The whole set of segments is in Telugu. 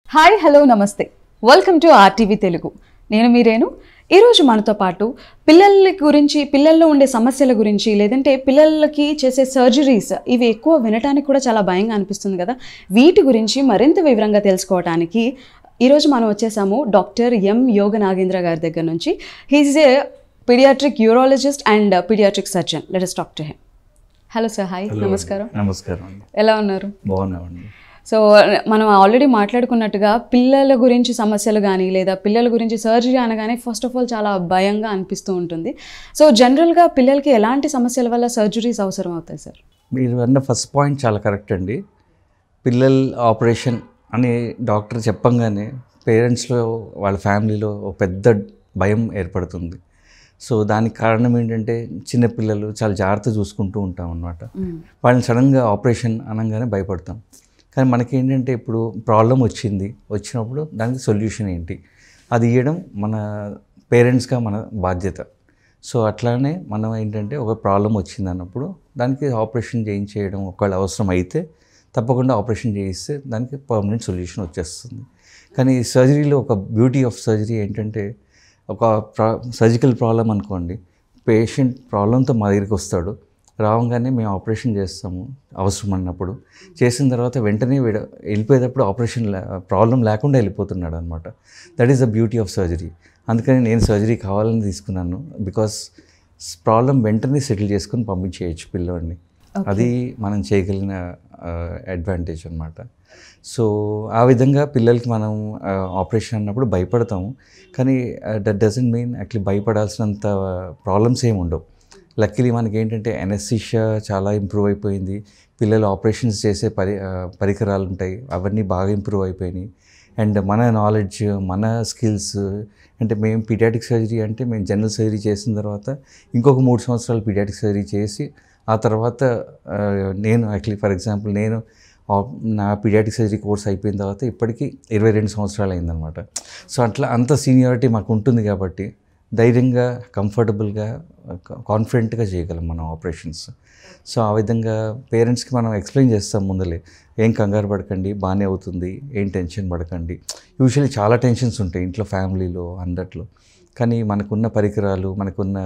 హాయ్ హలో నమస్తే వెల్కమ్ టు ఆర్టీవీ తెలుగు నేను మీరేను ఈరోజు మనతో పాటు పిల్లల గురించి పిల్లల్లో ఉండే సమస్యల గురించి లేదంటే పిల్లలకి చేసే సర్జరీస్ ఇవి ఎక్కువ వినటానికి కూడా చాలా భయంగా అనిపిస్తుంది కదా వీటి గురించి మరింత వివరంగా తెలుసుకోవడానికి ఈరోజు మనం వచ్చేసాము డాక్టర్ ఎం యోగ నాగేంద్ర గారి దగ్గర నుంచి he's a pediatric urologist and pediatric surgeon let us talk to him hello sir hi నమస్కారం నమస్కారం అండి ఎలా ఉన్నారు బాగున్నామండి సో మనం ఆల్రెడీ మాట్లాడుకున్నట్టుగా పిల్లల గురించి సమస్యలు కానీ లేదా పిల్లల గురించి సర్జరీ అనగానే ఫస్ట్ ఆఫ్ ఆల్ చాలా భయంగా అనిపిస్తూ ఉంటుంది సో జనరల్గా పిల్లలకి ఎలాంటి సమస్యల వల్ల సర్జరీస్ అవసరం అవుతాయి సార్ మీరు అన్న ఫస్ట్ పాయింట్ చాలా కరెక్ట్ అండి పిల్లల ఆపరేషన్ అని డాక్టర్ చెప్పంగానే పేరెంట్స్లో వాళ్ళ ఫ్యామిలీలో ఒక పెద్ద భయం ఏర్పడుతుంది సో దానికి కారణం ఏంటంటే చిన్నపిల్లలు చాలా జాగ్రత్త చూసుకుంటూ ఉంటాం అన్నమాట వాళ్ళని సడన్గా ఆపరేషన్ అనగానే భయపడతాం కానీ మనకేంటంటే ఇప్పుడు ప్రాబ్లం వచ్చింది వచ్చినప్పుడు దానికి సొల్యూషన్ ఏంటి అది ఇవ్వడం మన పేరెంట్స్గా మన బాధ్యత సో అట్లానే మనం ఏంటంటే ఒక ప్రాబ్లం వచ్చింది అన్నప్పుడు దానికి ఆపరేషన్ చేయించేయడం ఒకవేళ అవసరం అయితే తప్పకుండా ఆపరేషన్ చేయిస్తే దానికి పర్మనెంట్ సొల్యూషన్ వచ్చేస్తుంది కానీ ఈ సర్జరీలో ఒక బ్యూటీ ఆఫ్ సర్జరీ ఏంటంటే ఒక ప్రా సర్జికల్ ప్రాబ్లం అనుకోండి పేషెంట్ ప్రాబ్లంతో మా దగ్గరికి వస్తాడు రావంగానే మేము ఆపరేషన్ చేస్తాము అవసరం అన్నప్పుడు చేసిన తర్వాత వెంటనే వీడు వెళ్ళిపోయేటప్పుడు ఆపరేషన్ ప్రాబ్లం లేకుండా వెళ్ళిపోతున్నాడు అనమాట that is the beauty of surgery అందుకని నేను సర్జరీ కావాలని తీసుకున్నాను బికాస్ ప్రాబ్లం వెంటనే సెటిల్ చేసుకొని పంపించేయచ్చు పిల్లోడిని అది మనం చేయగలిగిన అడ్వాంటేజ్ అనమాట సో ఆ విధంగా పిల్లలకి మనం ఆపరేషన్ అన్నప్పుడు భయపడతాము కానీ దట్ డజంట్ మీన్ యాక్చువల్లీ భయపడాల్సినంత ప్రాబ్లమ్స్ ఏమి ఉండవు లక్కీలీ మనకి ఏంటంటే ఎనస్థిషియా చాలా ఇంప్రూవ్ అయిపోయింది పిల్లలు ఆపరేషన్స్ చేసే పరి ఆ, పరికరాలు ఉంటాయి అవన్నీ బాగా ఇంప్రూవ్ అయిపోయినాయి అండ్ మన నాలెడ్జ్ మన స్కిల్స్ అంటే మేము పీడియాటిక్ సర్జరీ అంటే మేము జనరల్ సర్జరీ చేసిన తర్వాత ఇంకొక మూడు సంవత్సరాలు పీడియాటిక్ సర్జరీ చేసి ఆ తర్వాత ఆ, నేను యాక్చువల్లీ ఫర్ ఎగ్జాంపుల్ నేను ఆ- నా పీడియాటిక్ సర్జరీ కోర్స్ అయిపోయిన తర్వాత ఇప్పటికీ ఇరవై రెండు సంవత్సరాలు అయిందనమాట సో అట్లా అంత సీనియారిటీ మాకు ఉంటుంది కాబట్టి ధైర్యంగా కంఫర్టబుల్గా కాన్ఫిడెంట్గా చేయగలం మనం ఆపరేషన్స్ సో ఆ విధంగా పేరెంట్స్కి మనం ఎక్స్ప్లెయిన్ చేస్తాం ముందలే ఏం కంగారు పడకండి బాగానే అవుతుంది ఏం టెన్షన్ పడకండి యూజువల్లీ చాలా టెన్షన్స్ ఉంటాయి ఇంట్లో ఫ్యామిలీలో అందట్లో కానీ మనకున్న పరికరాలు మనకున్న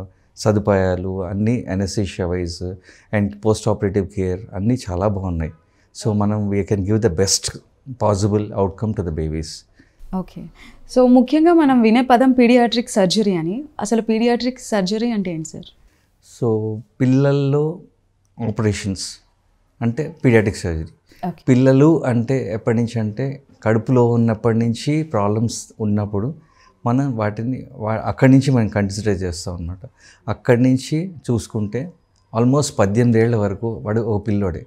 సదుపాయాలు అన్నీ anaesthesia wise and post operative care అన్నీ చాలా బాగున్నాయి సో మనం we can give the best possible outcome to the babies okay so ముఖ్యంగా మనం వినే పదం పీడియాట్రిక్ సర్జరీ అని అసలు పీడియాట్రిక్ సర్జరీ అంటే ఏంటి సార్ సో పిల్లల్లో ఆపరేషన్స్ అంటే పీడియాటిక్ సర్జరీ ఓకే పిల్లలు అంటే ఎప్పటి నుంచి అంటే కడుపులో ఉన్నప్పటి నుంచి ప్రాబ్లమ్స్ ఉన్నప్పుడు మనం వాటిని వా- అక్కడి నుంచి మనం కన్సిడర్ చేస్తాం అనమాట అక్కడి నుంచి చూసుకుంటే ఆల్మోస్ట్ పద్దెనిమిది ఏళ్ళ వరకు వాడు ఓ పిల్లోడే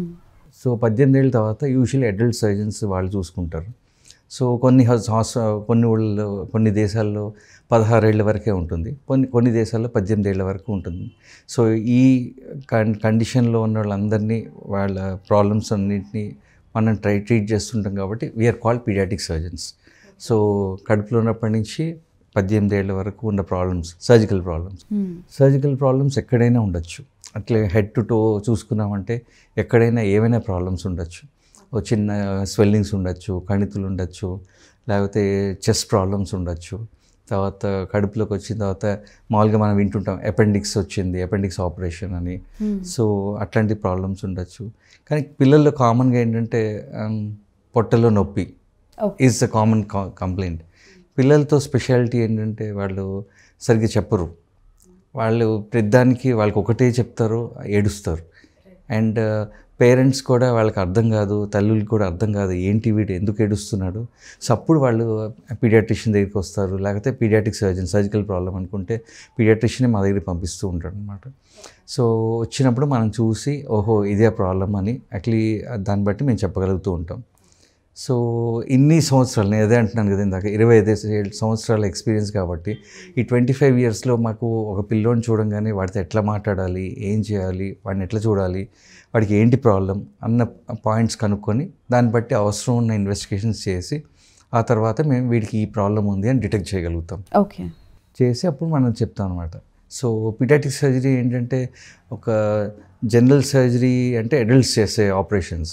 సో పద్దెనిమిది ఏళ్ళ తర్వాత యూజువల్లీ అడల్ట్ సర్జన్స్ వాళ్ళు చూసుకుంటారు సో కొన్ని హస్- హాస్- కొన్ని ఊళ్ళో కొన్ని దేశాల్లో పదహారేళ్ళ వరకే ఉంటుంది కొన్ని కొన్ని దేశాల్లో పద్దెనిమిది ఏళ్ళ వరకు ఉంటుంది సో ఈ కన్ కండిషన్లో ఉన్న వాళ్ళందరినీ వాళ్ళ ప్రాబ్లమ్స్ అన్నింటినీ మనం ట్రై ట్రీట్ చేస్తుంటాం కాబట్టి we are called paediatric surgeons so కడుపులో ఉన్నప్పటి నుంచి పద్దెనిమిది ఏళ్ళ వరకు ఉన్న problems surgical problems surgical problems ఎక్కడైనా ఉండొచ్చు అట్లే హెడ్ టు టో చూసుకున్నామంటే ఎక్కడైనా ఏమైనా ప్రాబ్లమ్స్ ఉండొచ్చు ఓ చిన్న స్వెల్లింగ్స్ ఉండొచ్చు కణితులు ఉండొచ్చు లేకపోతే చెస్ట్ ప్రాబ్లమ్స్ ఉండొచ్చు తర్వాత కడుపులోకి వచ్చిన తర్వాత మామూలుగా మనం వింటుంటాం అపెండిక్స్ వచ్చింది అపెండిక్స్ ఆపరేషన్ అని సో అట్లాంటి ప్రాబ్లమ్స్ ఉండొచ్చు కానీ పిల్లల్లో కామన్గా ఏంటంటే ఆమ్, పొట్టలో నొప్పి Okay. Is the common complaint పిల్లలతో స్పెషాలిటీ ఏంటంటే వాళ్ళు సరిగ్గా చెప్పరు వాళ్ళు ప్రతిదానికి వాళ్ళకి ఒకటే చెప్తారు ఏడుస్తారు అండ్ పేరెంట్స్ కూడా వాళ్ళకి అర్థం కాదు తల్లులకి కూడా అర్థం కాదు ఏంటి వీడు ఎందుకు ఏడుస్తున్నాడు సో అప్పుడు వాళ్ళు పీడియాట్రిషియన్ దగ్గరికి వస్తారు లేకపోతే పీడియాటిక్ సర్జన్ సర్జికల్ ప్రాబ్లం అనుకుంటే పీడియాట్రిషియన్ మా దగ్గరికి పంపిస్తూ ఉంటాడు అనమాట సో వచ్చినప్పుడు మనం చూసి ఓహో ఇదే ప్రాబ్లం అని యాక్చువల్లీ దాన్ని బట్టి మేము చెప్పగలుగుతూ ఉంటాం సో ఇన్ని సంవత్సరాలు నేను అదే అంటున్నాను కదా ఇందాక ఇరవై ఐదు ఏళ్ళ సంవత్సరాల ఎక్స్పీరియన్స్ కాబట్టి ఈ ట్వంటీ ఫైవ్ ఇయర్స్లో మాకు ఒక పిల్లోని చూడంగానే వాడితో ఎట్లా మాట్లాడాలి ఏం చేయాలి వాడిని ఎట్లా చూడాలి వాడికి ఏంటి ప్రాబ్లం అన్న పాయింట్స్ కనుక్కొని దాన్ని బట్టి అవసరం ఉన్న ఇన్వెస్టిగేషన్స్ చేసి ఆ తర్వాత మేము వీడికి ఈ ప్రాబ్లం ఉంది అని డిటెక్ట్ చేయగలుగుతాం ఓకే చేసి అప్పుడు మనం చెప్తాం అనమాట సో పిటాటిక్ సర్జరీ ఏంటంటే ఒక జనరల్ సర్జరీ అంటే అడల్ట్స్ చేసే ఆపరేషన్స్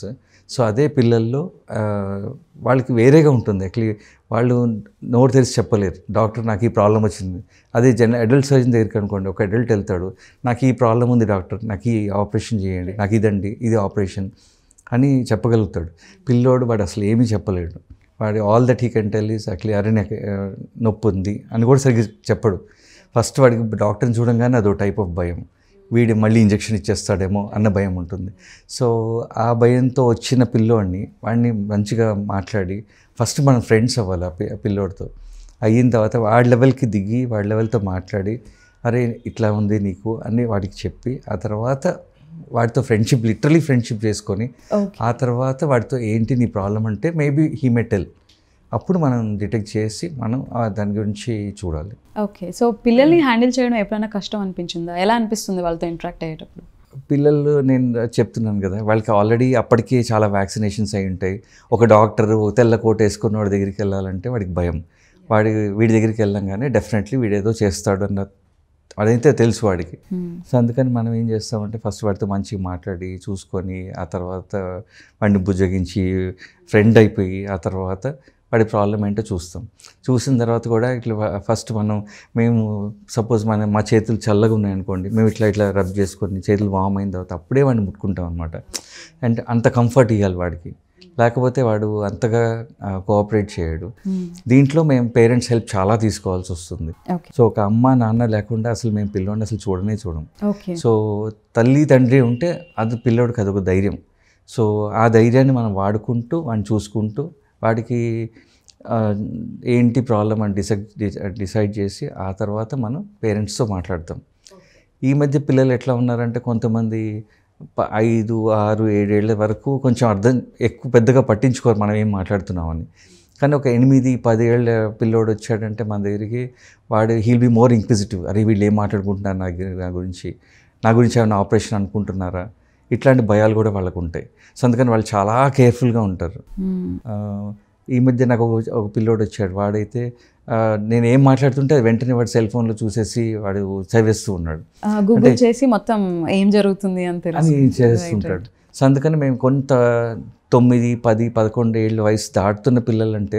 సో అదే పిల్లల్లో ఆ, వాళ్ళకి వేరేగా ఉంటుంది యాక్చువల్లీ వాళ్ళు నోరు తెరిచి చెప్పలేరు డాక్టర్ నాకు ఈ ప్రాబ్లం వచ్చింది అదే జన అడల్ట్ సర్జన్ దగ్గరికి అనుకోండి ఒక అడల్ట్ వెళ్తాడు నాకు ఈ ప్రాబ్లం ఉంది డాక్టర్ నాకు ఈ ఆపరేషన్ చేయండి నాకు ఇదండి ఇది ఆపరేషన్ అని చెప్పగలుగుతాడు పిల్లోడు వాడు అసలు ఏమీ చెప్పలేడు వాడు all that he can tell is actually అరే నాకు ఆ, నొప్పి ఉంది అని కూడా సరిగ్గా చెప్పడు ఫస్ట్ వాడికి డాక్టర్ని చూడంగానే అదో టైప్ ఆఫ్ భయం వీడు మళ్ళీ ఇంజెక్షన్ ఇచ్చేస్తాడేమో అన్న భయం ఉంటుంది సో ఆ భయంతో వచ్చిన పిల్లోడిని వాడిని మంచిగా మాట్లాడి ఫస్ట్ మనం ఫ్రెండ్స్ అవ్వాలి ఆ పి- ఆ పిల్లోడితో అయిన తర్వాత వాడి లెవెల్కి దిగి వాడి లెవెల్తో మాట్లాడి అరే ఇట్లా ఉంది నీకు అని వాడికి చెప్పి ఆ తర్వాత వాడితో ఫ్రెండ్షిప్ లిటరలీ ఫ్రెండ్షిప్ చేసుకొని ఓకే ఆ తర్వాత వాడితో ఏంటి నీ ప్రాబ్లం అంటే మేబీ హీ మెటల్ అప్పుడు మనం డిటెక్ట్ చేసి మనం ఆ దాని గురించి చూడాలి ఓకే సో పిల్లల్ని హ్యాండిల్ చేయడం ఎప్పుడైనా కష్టం అనిపించిందా ఎలా అనిపిస్తుంది వాళ్ళతో ఇంటరాక్ట్ అయ్యేటప్పుడు పిల్లలు నేను చెప్తున్నాను కదా వాళ్ళకి ఆల్రెడీ అప్పటికే చాలా వ్యాక్సినేషన్స్ అయి ఉంటాయి ఒక డాక్టర్ తెల్ల కోట్ వేసుకున్న వాడి దగ్గరికి వెళ్ళాలంటే వాడికి భయం వాడి వీడి దగ్గరికి వెళ్ళంగానే డెఫినెట్లీ వీడేదో చేస్తాడు అన్న అదైతే తెలుసు వాడికి సో అందుకని మనం ఏం చేస్తామంటే ఫస్ట్ వాడితో మంచిగా మాట్లాడి చూసుకొని ఆ తర్వాత వాడిని బుజ్జగించి ఫ్రెండ్ అయిపోయి ఆ తర్వాత వాడి ప్రాబ్లం ఏంటో చూస్తాం చూసిన తర్వాత కూడా ఇట్లా ఫస్ట్ మనం మేము సపోజ్ మన మా చేతులు చల్లగా ఉన్నాయనుకోండి మేము ఇట్లా ఇట్లా రబ్ చేసుకొని చేతులు వామ్ అయిన తర్వాత అప్పుడే వాడిని ముట్టుకుంటాం అనమాట అంటే అంత కంఫర్ట్ ఇవ్వాలి వాడికి లేకపోతే వాడు అంతగా కోఆపరేట్ చేయడు దీంట్లో మేము పేరెంట్స్ హెల్ప్ చాలా తీసుకోవాల్సి వస్తుంది ఓకే సో ఒక అమ్మ నాన్న లేకుండా అసలు మేము పిల్లోడిని అసలు చూడనే చూడం ఓకే సో తల్లి తండ్రి ఉంటే అది పిల్లోడికి అదొక ధైర్యం సో ఆ ధైర్యాన్ని మనం వాడుకుంటూ వాడిని చూసుకుంటూ వాడికి ఆ, ఏంటి ప్రాబ్లం అని డిసైడ్ డిసైడ్ చేసి ఆ తర్వాత మనం పేరెంట్స్తో మాట్లాడతాం ఈ మధ్య పిల్లలు ఎట్లా ఉన్నారంటే కొంతమంది ప- ఐదు ఆరు ఏడేళ్ల వరకు కొంచెం అర్థం ఎక్కువ పెద్దగా పట్టించుకోరు మనం ఏం మాట్లాడుతున్నామని కానీ ఒక ఎనిమిది పది ఏళ్ళ పిల్లోడు వచ్చాడంటే మన దగ్గరికి వాడు హీల్ బి మోర్ ఇంక్విజిటివ్ అరే వీళ్ళు ఏం మాట్లాడుకుంటున్నారు నా గు- నా గురించి నా గురించి ఏమైనా ఆపరేషన్ అనుకుంటున్నారా ఇట్లాంటి భయాలు కూడా వాళ్ళకు ఉంటాయి సో అందుకని వాళ్ళు చాలా కేర్ఫుల్గా ఉంటారు ఆ, ఈ మధ్య నాకు ఒక ఒక పిల్లోడు వచ్చాడు వాడైతే ఆ, నేను ఏం మాట్లాడుతుంటే అది వెంటనే వాడు సెల్ ఫోన్లో చూసేసి వాడు చదివేస్తూ ఉన్నాడు గూగుల్ చేసి మొత్తం ఏం జరుగుతుంది అని తెలుసు అని చేస్తుంటాడు సో అందుకని మేము కొంత తొమ్మిది పది పదకొండు ఏళ్ళ వయసు దాటుతున్న పిల్లలంటే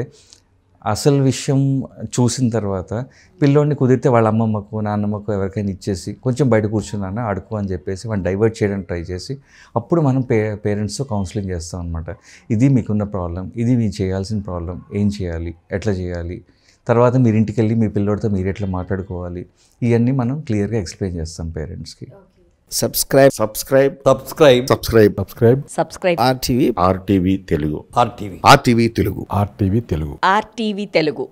అసలు విషయం చూసిన తర్వాత పిల్లోడిని కుదిరితే వాళ్ళ అమ్మమ్మకు నాన్నమ్మకు ఎవరికైనా ఇచ్చేసి కొంచెం బయట కూర్చున్నాను ఆడుకో అని చెప్పేసి వాడిని డైవర్ట్ చేయడానికి ట్రై చేసి అప్పుడు మనం పే పేరెంట్స్తో కౌన్సిలింగ్ చేస్తాం అనమాట ఇది మీకున్న ప్రాబ్లం ఇది మీరు చేయాల్సిన ప్రాబ్లం ఏం చేయాలి ఎట్లా చేయాలి తర్వాత మీరు ఇంటికి వెళ్ళి మీ పిల్లోడితో మీరు ఎట్లా మాట్లాడుకోవాలి ఇవన్నీ మనం క్లియర్గా ఎక్స్ప్లెయిన్ చేస్తాం పేరెంట్స్కి subscribe subscribe subscribe subscribe subscribe subscribe RTV RTV Telugu RTV RTV Telugu RTV Telugu RTV Telugu